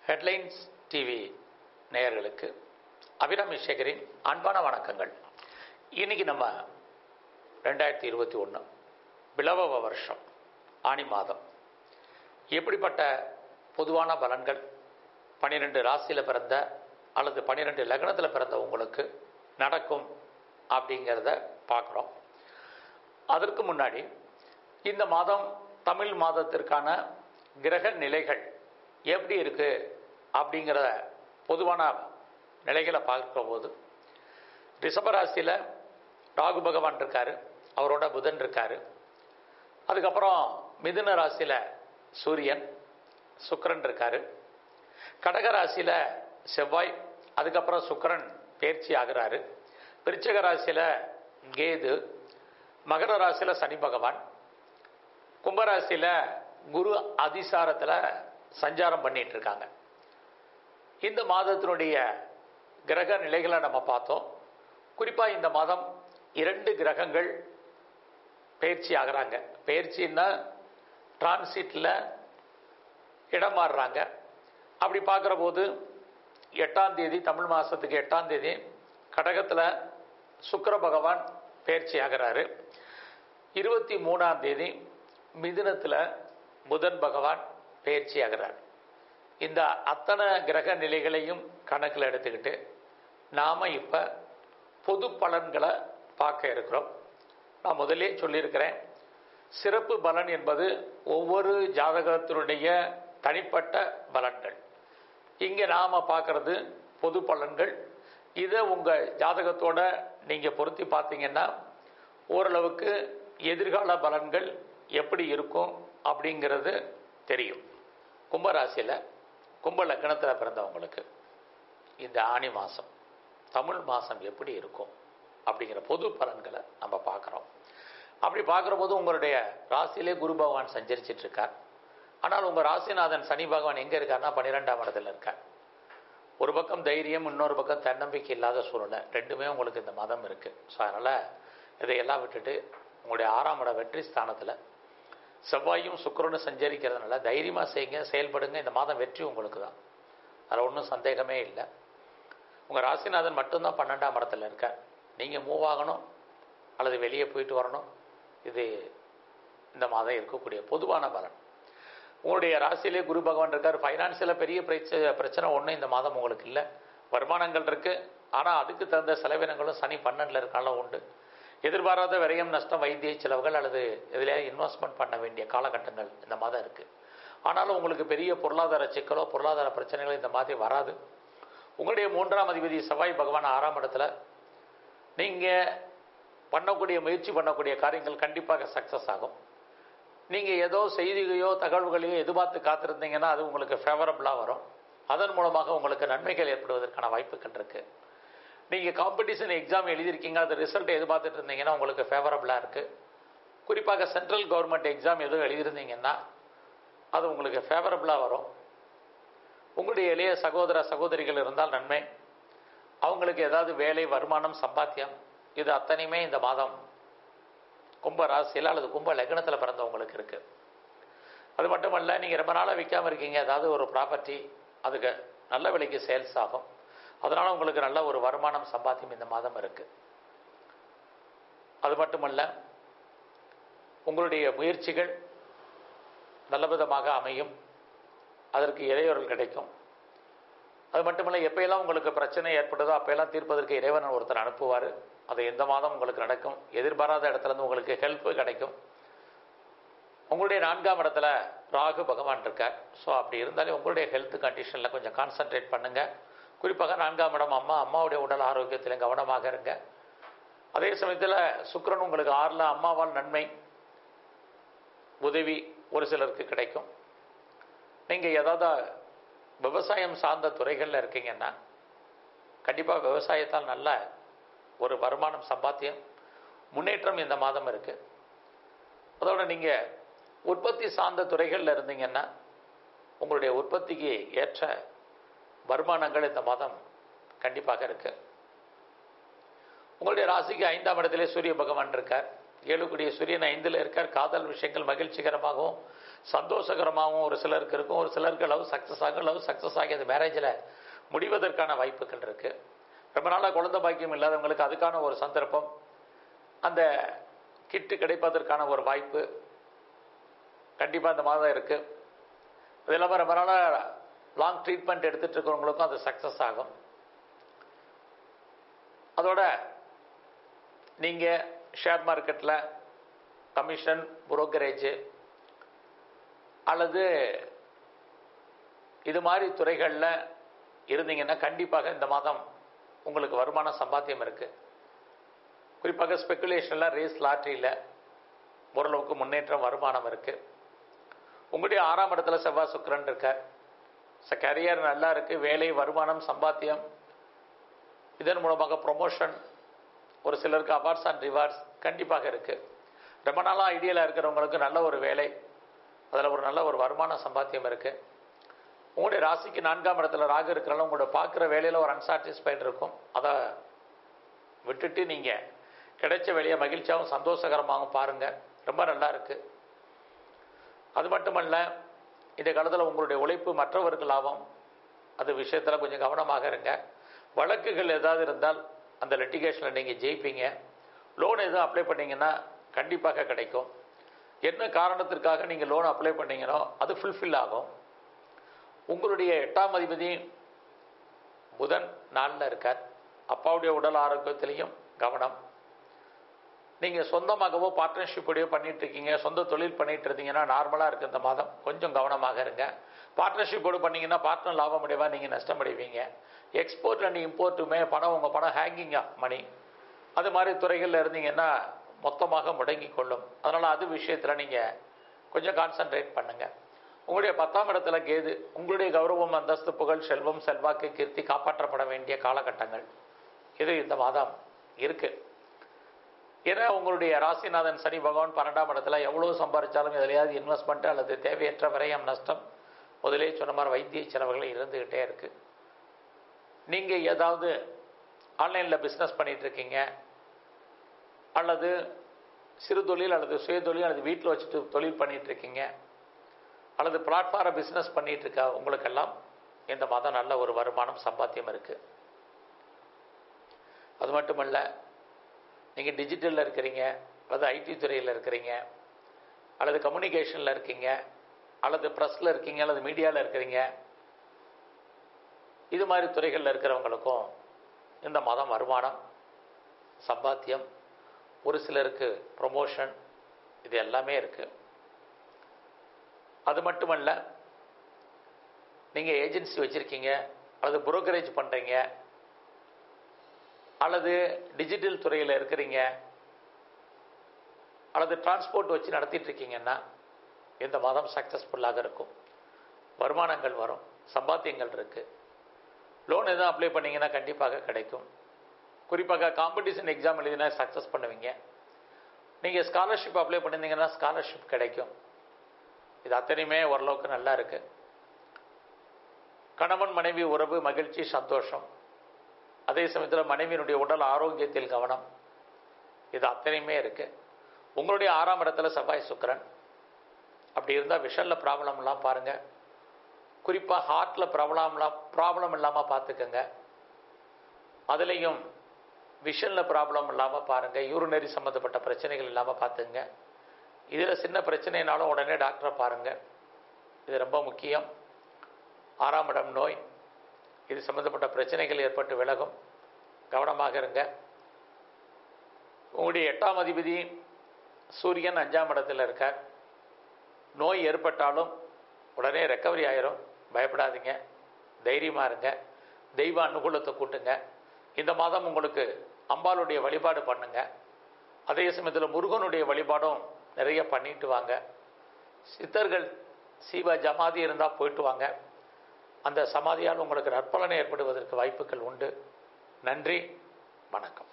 headlines TV நேயர்களுக்கு அபிராமி சேகரின் அன்பான வணக்கங்கள் இன்னைக்கு நம்ம ரெண்டாயிரத்தி இருபத்தி ஒன்று பிளவ வருஷம் ஆணி மாதம் எப்படிப்பட்ட பொதுவான பலன்கள் பன்னிரெண்டு ராசியில் பிறந்த அல்லது பன்னிரெண்டு லக்னத்தில் பிறந்த உங்களுக்கு நடக்கும் அப்படிங்கிறத பார்க்குறோம் அதற்கு முன்னாடி இந்த மாதம் தமிழ் மாதத்திற்கான கிரக நிலைகள் எப்படி இருக்கு அப்படிங்கிற பொதுவான நிலைகளை பார்க்கும்போது ரிஷபராசியில் ராகு பகவான் இருக்காரு அவரோட புதன் இருக்காரு அதுக்கப்புறம் மிதுன ராசியில் சூரியன் சுக்கிரன் இருக்காரு கடக ராசியில் செவ்வாய் அதுக்கப்புறம் சுக்கிரன் பயிற்சி ஆகிறாரு விருச்சிக ராசியில் கேது மகர ராசியில் சனி பகவான் கும்பராசியில் குரு அதிசாரத்தில் சஞ்சாரம் பண்ணிட்டு இருக்காங்க இந்த மாதத்தினுடைய கிரக நிலைகளை நம்ம பார்த்தோம் குறிப்பாக இந்த மாதம் இரண்டு கிரகங்கள் பயிற்சி ஆகிறாங்க பயிற்சின்னா டிரான்சிட்டில் இடம் மாறுறாங்க அப்படி பார்க்குற போது எட்டாம் தேதி தமிழ் மாதத்துக்கு எட்டாம் தேதி கடகத்தில் சுக்கிர பகவான் பயிற்சி ஆகிறாரு இருபத்தி மூணாம் தேதி மிதுனத்தில் புதன் பகவான் பயிற்சி ஆகிறார் இந்த அத்தனை கிரக நிலைகளையும் கணக்கில் எடுத்துக்கிட்டு நாம் இப்போ பொது பலன்களை பார்க்க இருக்கிறோம் நான் முதலே சொல்லியிருக்கிறேன் சிறப்பு பலன் என்பது ஒவ்வொரு ஜாதகத்தினுடைய தனிப்பட்ட பலன்கள் இங்கே நாம் பார்க்கறது பொது பலன்கள் இதை உங்கள் ஜாதகத்தோட நீங்கள் பொருத்தி பார்த்தீங்கன்னா ஓரளவுக்கு எதிர்கால பலன்கள் எப்படி இருக்கும் அப்படிங்கிறது தெரியும் கும்பராசியில் கும்ப லக்னத்தில் பிறந்தவங்களுக்கு இந்த ஆணி மாதம் தமிழ் மாதம் எப்படி இருக்கும் அப்படிங்கிற பொது பலன்களை நம்ம பார்க்குறோம் அப்படி பார்க்குற போது உங்களுடைய ராசியிலே குரு பகவான் சஞ்சரிச்சிட்டு இருக்கார் ஆனால் உங்கள் ராசிநாதன் சனி பகவான் எங்கே இருக்கார்னா பன்னிரெண்டாம் இடத்துல இருக்கார் ஒரு பக்கம் தைரியம் இன்னொரு பக்கம் தன்னம்பிக்கை இல்லாத சூழ்நிலை ரெண்டுமே உங்களுக்கு இந்த மதம் இருக்குது ஸோ அதனால் இதையெல்லாம் விட்டுட்டு உங்களுடைய ஆறாம் இட வெற்றி ஸ்தானத்தில் செவ்வாயும் சுக்கரனும் சஞ்சரிக்கிறதுனால தைரியமாக செய்யுங்க செயல்படுங்க இந்த மாதம் வெற்றி உங்களுக்கு தான் அதில் ஒன்றும் சந்தேகமே இல்லை உங்கள் ராசிநாதன் மட்டும்தான் பன்னெண்டாம் இடத்துல இருக்கார் நீங்கள் மூவ் ஆகணும் அல்லது வெளியே போயிட்டு வரணும் இது இந்த மாதம் இருக்கக்கூடிய பொதுவான பலன் உங்களுடைய ராசியிலே குரு பகவான் இருக்கார் ஃபைனான்சியலில் பெரிய பிரச்சனை பிரச்சனை ஒன்றும் இந்த மாதம் உங்களுக்கு இல்லை வருமானங்கள் இருக்குது ஆனால் அதுக்கு தகுந்த செலவினங்களும் சனி பன்னெண்டில் இருக்காலும் உண்டு எதிர்பாராத விரயம் நஷ்டம் வைத்திய செலவுகள் அல்லது இதில் இன்வெஸ்ட்மெண்ட் பண்ண வேண்டிய காலகட்டங்கள் இந்த மாதம் இருக்குது ஆனாலும் உங்களுக்கு பெரிய பொருளாதார சிக்கலோ பொருளாதார பிரச்சனைகளோ இந்த மாதிரி வராது உங்களுடைய மூன்றாம் அதிபதி செவ்வாய் பகவான் ஆறாம் இடத்துல நீங்கள் பண்ணக்கூடிய முயற்சி பண்ணக்கூடிய காரியங்கள் கண்டிப்பாக சக்ஸஸ் ஆகும் நீங்கள் ஏதோ செய்திகளையோ தகவல்களையோ எதிர்பார்த்து காத்திருந்தீங்கன்னா அது உங்களுக்கு ஃபேவரபுளாக வரும் அதன் மூலமாக உங்களுக்கு நன்மைகள் ஏற்படுவதற்கான வாய்ப்புகள் இருக்குது நீங்கள் காம்படிஷன் எக்ஸாம் எழுதியிருக்கீங்க அது ரிசல்ட் எதிர்பார்த்துட்டு இருந்தீங்கன்னா உங்களுக்கு ஃபேவரபுளாக இருக்குது குறிப்பாக சென்ட்ரல் கவர்மெண்ட் எக்ஸாம் எதுவும் எழுதியிருந்தீங்கன்னா அது உங்களுக்கு ஃபேவரபுளாக வரும் உங்களுடைய இளைய சகோதர சகோதரிகள் இருந்தால் நன்மை அவங்களுக்கு ஏதாவது வேலை வருமானம் சம்பாத்தியம் இது அத்தனையுமே இந்த மாதம் கும்ப ராசியில் அல்லது கும்ப லக்னத்தில் பிறந்தவங்களுக்கு இருக்குது அது மட்டுமல்ல நீங்கள் ரொம்ப நாளாக விற்காமல் இருக்கீங்க ஏதாவது ஒரு ப்ராப்பர்ட்டி அதுக்கு நல்ல விலைக்கு சேல்ஸ் ஆகும் அதனால் உங்களுக்கு நல்ல ஒரு வருமானம் சம்பாத்தியம் இந்த மாதம் இருக்குது அது மட்டுமல்ல உங்களுடைய முயற்சிகள் நல்ல விதமாக அமையும் அதற்கு இறையொருள் கிடைக்கும் அது மட்டுமல்ல எப்பயெல்லாம் உங்களுக்கு பிரச்சனை ஏற்படுதோ அப்போயெல்லாம் தீர்ப்பதற்கு இறைவன் ஒருத்தர் அனுப்புவார் அது எந்த மாதம் உங்களுக்கு நடக்கும் எதிர்பாராத இடத்துலேருந்து உங்களுக்கு ஹெல்ப் கிடைக்கும் உங்களுடைய நான்காம் இடத்துல ராகு பகவான் இருக்கார் ஸோ அப்படி இருந்தாலே உங்களுடைய ஹெல்த் கண்டிஷனில் கொஞ்சம் கான்சன்ட்ரேட் பண்ணுங்கள் குறிப்பாக நான்காம் இடம் அம்மா அம்மாவுடைய உடல் ஆரோக்கியத்தில் கவனமாக இருங்க அதே சமயத்தில் சுக்கரன் உங்களுக்கு ஆறில் அம்மாவால் நன்மை உதவி ஒரு சிலருக்கு கிடைக்கும் நீங்கள் ஏதாவது விவசாயம் சார்ந்த துறைகளில் இருக்கீங்கன்னா கண்டிப்பாக விவசாயத்தால் நல்ல ஒரு வருமானம் சம்பாத்தியம் முன்னேற்றம் இந்த மாதம் இருக்குது அதோட நீங்கள் உற்பத்தி சார்ந்த துறைகளில் இருந்தீங்கன்னா உங்களுடைய உற்பத்திக்கு ஏற்ற வருமானங்கள் இந்த மாதம் கண்டிப்பாக இருக்கு உங்களுடைய ராசிக்கு ஐந்தாம் இடத்திலே சூரிய பகவான் இருக்கார் ஏழுக்குடிய சூரியன் ஐந்தில் இருக்கார் காதல் விஷயங்கள் மகிழ்ச்சிகரமாகவும் சந்தோஷகரமாகவும் ஒரு சிலருக்கு இருக்கும் ஒரு சிலருக்கு லவ் சக்ஸஸ் ஆகும் லவ் சக்ஸஸ் ஆகி அது மேரேஜில் முடிவதற்கான வாய்ப்புகள் இருக்குது ரொம்ப நாளாக குழந்தை பாக்கியம் இல்லாதவங்களுக்கு அதுக்கான ஒரு சந்தர்ப்பம் அந்த கிட்டு கிடைப்பதற்கான ஒரு வாய்ப்பு கண்டிப்பாக இந்த மாதம் இருக்குது அது இல்லாமல் ரொம்ப நாளாக லாங் ட்ரீட்மெண்ட் எடுத்துகிட்டு இருக்கிறவங்களுக்கும் அது சக்ஸஸ் ஆகும் அதோட நீங்கள் ஷேர் மார்க்கெட்டில் கமிஷன் புரோக்கரேஜ் அல்லது இது மாதிரி துறைகளில் இருந்தீங்கன்னா கண்டிப்பாக இந்த மாதம் உங்களுக்கு வருமான சம்பாத்தியம் இருக்குது குறிப்பாக ஸ்பெக்குலேஷனில் ரேஸ் லாட்ரியில் ஓரளவுக்கு முன்னேற்றம் வருமானம் இருக்குது உங்களுடைய ஆறாம் இடத்துல செவ்வாய் சுக்கரன் இருக்கார் ஸோ கரியர் நல்லா இருக்குது வேலை வருமானம் சம்பாத்தியம் இதன் மூலமாக ப்ரொமோஷன் ஒரு சிலருக்கு அவார்ட்ஸ் அண்ட் ரிவார்ட்ஸ் கண்டிப்பாக இருக்குது ரொம்ப நாளாக ஐடியலாக இருக்கிறவங்களுக்கு நல்ல ஒரு வேலை அதில் ஒரு நல்ல ஒரு வருமான சம்பாத்தியம் இருக்குது உங்களுடைய ராசிக்கு நான்காம் இடத்துல ராகு இருக்கிறனால உங்களோட பார்க்குற வேலையில் ஒரு அன்சாட்டிஸ்ஃபைடு இருக்கும் அதை விட்டுட்டு நீங்கள் கிடைச்ச வேலையை மகிழ்ச்சியாகவும் சந்தோஷகரமாகவும் பாருங்கள் ரொம்ப நல்லா இருக்குது அது மட்டுமல்ல இந்த காலத்தில் உங்களுடைய உழைப்பு மற்றவருக்கு லாபம் அது விஷயத்தில் கொஞ்சம் கவனமாக இருங்க வழக்குகள் ஏதாவது இருந்தால் அந்த லிட்டிகேஷனில் நீங்கள் ஜெயிப்பீங்க லோன் எதுவும் அப்ளை பண்ணீங்கன்னா கண்டிப்பாக கிடைக்கும் என்ன காரணத்திற்காக நீங்கள் லோன் அப்ளை பண்ணீங்களோ அது ஃபுல்ஃபில் ஆகும் உங்களுடைய எட்டாம் அதிபதி புதன் நாளில் இருக்கார் அப்பாவுடைய உடல் ஆரோக்கியத்திலையும் கவனம் நீங்கள் சொந்தமாகவோ பார்ட்னர்ஷிப்போடையோ பண்ணிட்டு இருக்கீங்க சொந்த தொழில் பண்ணிட்டு இருந்தீங்கன்னா நார்மலாக இருக்கு இந்த மாதம் கொஞ்சம் கவனமாக இருங்க பார்ட்னர்ஷிப்போடு பண்ணீங்கன்னா பார்ட்னர் லாபம் அடைவா நீங்கள் நஷ்டம் அடைவீங்க எக்ஸ்போர்ட் அண்ட் இம்போர்ட்டுமே பணம் உங்கள் பணம் ஹேங்கிங் ஆஃப் மணி அது மாதிரி துறைகளில் இருந்தீங்கன்னா மொத்தமாக முடங்கி கொள்ளும் அதனால் அது விஷயத்தில் நீங்கள் கொஞ்சம் கான்சன்ட்ரேட் பண்ணுங்கள் உங்களுடைய பத்தாம் இடத்துல கேது உங்களுடைய கௌரவம் அந்தஸ்து புகழ் செல்வம் செல்வாக்கு கீர்த்தி காப்பாற்றப்பட வேண்டிய காலகட்டங்கள் இது இந்த மாதம் இருக்குது ஏன்னா உங்களுடைய ராசிநாதன் சனி பகவான் பன்னெண்டாம் இடத்துல எவ்வளோ சம்பாதிச்சாலும் எதுலையாவது இன்வெஸ்ட்மெண்ட் அல்லது தேவையற்ற விரயம் நஷ்டம் முதலே சொன்ன மாதிரி வைத்திய செலவுகள் இருந்துக்கிட்டே இருக்கு நீங்கள் ஏதாவது ஆன்லைனில் பிஸ்னஸ் பண்ணிட்டு இருக்கீங்க அல்லது சிறு தொழில் அல்லது சுய தொழில் அல்லது வீட்டில் வச்சுட்டு தொழில் பண்ணிட்டு இருக்கீங்க அல்லது பிளாட்ஃபார்ம் பிஸ்னஸ் பண்ணிட்டு இருக்க உங்களுக்கெல்லாம் இந்த மாதம் நல்ல ஒரு வருமானம் சம்பாத்தியம் இருக்குது அது மட்டுமல்ல நீங்கள் டிஜிட்டலில் இருக்கிறீங்க அல்லது ஐடி துறையில் இருக்கிறீங்க அல்லது கம்யூனிகேஷனில் இருக்கீங்க அல்லது ப்ரெஸ்ஸில் இருக்கீங்க அல்லது மீடியாவில் இருக்கிறீங்க இது மாதிரி துறைகளில் இருக்கிறவங்களுக்கும் இந்த மாதம் வருமானம் சம்பாத்தியம் ஒரு சிலருக்கு ப்ரொமோஷன் இது எல்லாமே இருக்குது அது மட்டுமல்ல நீங்கள் ஏஜென்சி வச்சுருக்கீங்க அல்லது புரோக்கரேஜ் பண்ணுறீங்க அல்லது டிஜிட்டல் துறையில் இருக்கிறீங்க அல்லது டிரான்ஸ்போர்ட் வச்சு நடத்திட்டு இருக்கீங்கன்னா இந்த மாதம் சக்ஸஸ்ஃபுல்லாக இருக்கும் வருமானங்கள் வரும் சம்பாத்தியங்கள் இருக்குது லோன் எதுவும் அப்ளை பண்ணீங்கன்னா கண்டிப்பாக கிடைக்கும் குறிப்பாக காம்படிஷன் எக்ஸாம் எழுதினா சக்ஸஸ் பண்ணுவீங்க நீங்கள் ஸ்காலர்ஷிப் அப்ளை பண்ணியிருந்தீங்கன்னா ஸ்காலர்ஷிப் கிடைக்கும் இது அத்தனையுமே ஓரளவுக்கு நல்லா இருக்குது கணவன் மனைவி உறவு மகிழ்ச்சி சந்தோஷம் அதே சமயத்தில் மனைவியினுடைய உடல் ஆரோக்கியத்தில் கவனம் இது அத்தனையுமே இருக்கு உங்களுடைய ஆறாம் இடத்துல செவ்வாய் சுக்கரன் அப்படி இருந்தால் விஷனில் ப்ராப்ளம்லாம் பாருங்கள் குறிப்பாக ஹார்ட்டில் ப்ராப்ளம்லாம் ப்ராப்ளம் இல்லாமல் பார்த்துக்கோங்க அதுலேயும் விஷனில் ப்ராப்ளம் இல்லாமல் பாருங்கள் யூரினரி சம்மந்தப்பட்ட பிரச்சனைகள் இல்லாமல் பார்த்துங்க இதில் சின்ன பிரச்சனைனாலும் உடனே டாக்டரை பாருங்கள் இது ரொம்ப முக்கியம் ஆறாம் இடம் நோய் இது சம்மந்தப்பட்ட பிரச்சனைகள் ஏற்பட்டு விலகும் கவனமாக இருங்க உங்களுடைய எட்டாம் அதிபதி சூரியன் அஞ்சாம் இடத்துல இருக்கார் நோய் ஏற்பட்டாலும் உடனே ரெக்கவரி ஆயிரும் பயப்படாதீங்க தைரியமாக இருங்க தெய்வ அனுகூலத்தை கூட்டுங்க இந்த மாதம் உங்களுக்கு அம்பாளுடைய வழிபாடு பண்ணுங்க அதே சமயத்தில் முருகனுடைய வழிபாடும் நிறைய பண்ணிட்டு வாங்க சித்தர்கள் சீவ ஜமாதி இருந்தால் போயிட்டு வாங்க அந்த சமாதியால் உங்களுக்கு நற்பலனை ஏற்படுவதற்கு வாய்ப்புகள் உண்டு நன்றி வணக்கம்